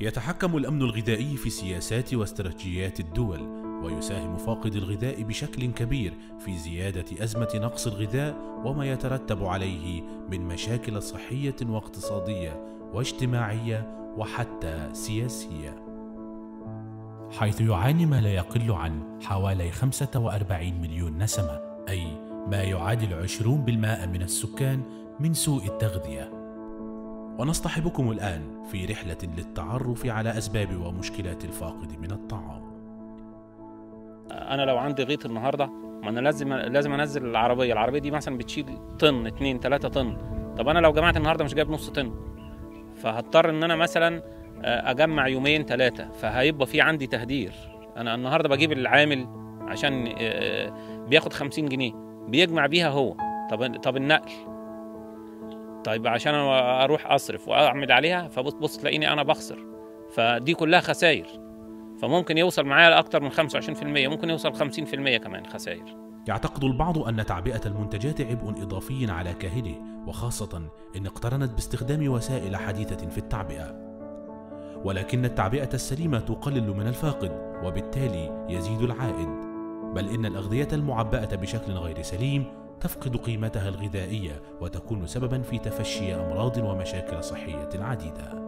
يتحكم الامن الغذائي في سياسات واستراتيجيات الدول ويساهم فاقد الغذاء بشكل كبير في زياده ازمه نقص الغذاء وما يترتب عليه من مشاكل صحيه واقتصاديه واجتماعيه وحتى سياسيه حيث يعاني ما لا يقل عن حوالي 45 مليون نسمه اي ما يعادل 20% من السكان من سوء التغذيه ونصطحبكم الآن في رحلة للتعرف على أسباب ومشكلات الفاقد من الطعام. انا لو عندي غيط النهارده ما انا لازم لازم انزل العربيه العربيه دي مثلا بتشيل طن 2 3 طن طب انا لو جمعت النهارده مش جايب نص طن فهضطر ان انا مثلا اجمع يومين ثلاثه فهيبقى في عندي تهدير انا النهارده بجيب العامل عشان بياخد 50 جنيه بيجمع بيها هو طب طب النقل طيب عشان اروح اصرف واعمل عليها فبص بص تلاقيني انا بخسر فدي كلها خسائر فممكن يوصل معايا لاكثر من 25% ممكن يوصل 50% كمان خسائر يعتقد البعض أن تعبئة المنتجات عبء إضافي على كاهله وخاصة إن اقترنت باستخدام وسائل حديثة في التعبئة ولكن التعبئة السليمة تقلل من الفاقد وبالتالي يزيد العائد بل إن الأغذية المعبأة بشكل غير سليم تفقد قيمتها الغذائية وتكون سببا في تفشي أمراض ومشاكل صحية عديدة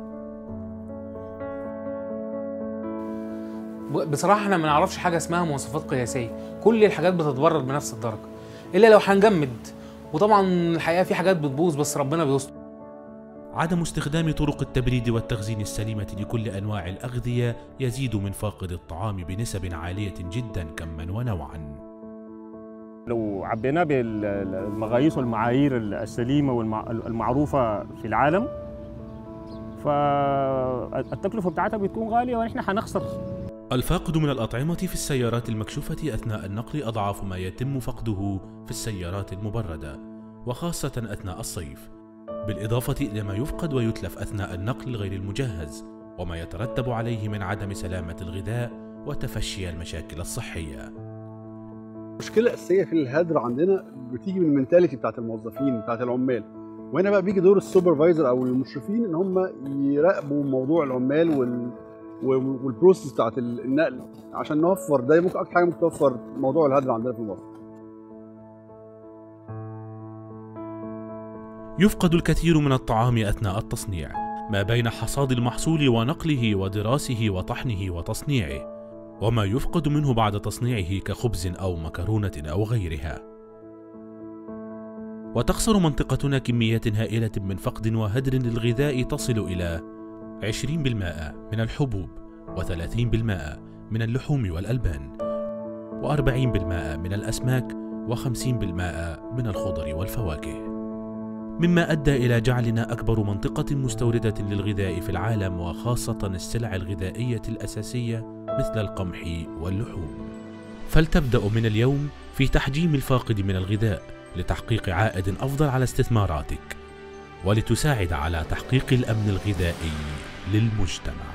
بصراحه احنا ما نعرفش حاجه اسمها مواصفات قياسيه كل الحاجات بتتبرد بنفس الدرجه الا لو هنجمد وطبعا الحقيقه في حاجات بتبوظ بس ربنا بيستر عدم استخدام طرق التبريد والتخزين السليمة لكل أنواع الأغذية يزيد من فاقد الطعام بنسب عالية جدا كما ونوعا لو عبيناه بالمقاييس والمعايير السليمة والمعروفة في العالم فالتكلفة بتاعتها بتكون غالية ونحن حنخسر الفاقد من الأطعمة في السيارات المكشوفة أثناء النقل أضعاف ما يتم فقده في السيارات المبردة وخاصة أثناء الصيف بالإضافة إلى ما يفقد ويتلف أثناء النقل غير المجهز وما يترتب عليه من عدم سلامة الغذاء وتفشي المشاكل الصحية المشكلة الأساسية في الهدر عندنا بتيجي من المنتاليتي بتاعت الموظفين بتاعت العمال وهنا بقى بيجي دور السوبرفايزر أو المشرفين إن هم يراقبوا موضوع العمال وال والبروسيس بتاعت النقل عشان نوفر ده ممكن اكتر حاجه ممكن توفر موضوع الهدر عندنا في مصر يفقد الكثير من الطعام اثناء التصنيع ما بين حصاد المحصول ونقله ودراسه وطحنه وتصنيعه وما يفقد منه بعد تصنيعه كخبز او مكرونه او غيرها وتخسر منطقتنا كميات هائله من فقد وهدر للغذاء تصل الى 20% من الحبوب و30% من اللحوم والألبان و40% من الأسماك و50% من الخضر والفواكه مما أدى إلى جعلنا أكبر منطقة مستوردة للغذاء في العالم وخاصة السلع الغذائية الأساسية مثل القمح واللحوم فلتبدأ من اليوم في تحجيم الفاقد من الغذاء لتحقيق عائد أفضل على استثماراتك ولتساعد على تحقيق الامن الغذائي للمجتمع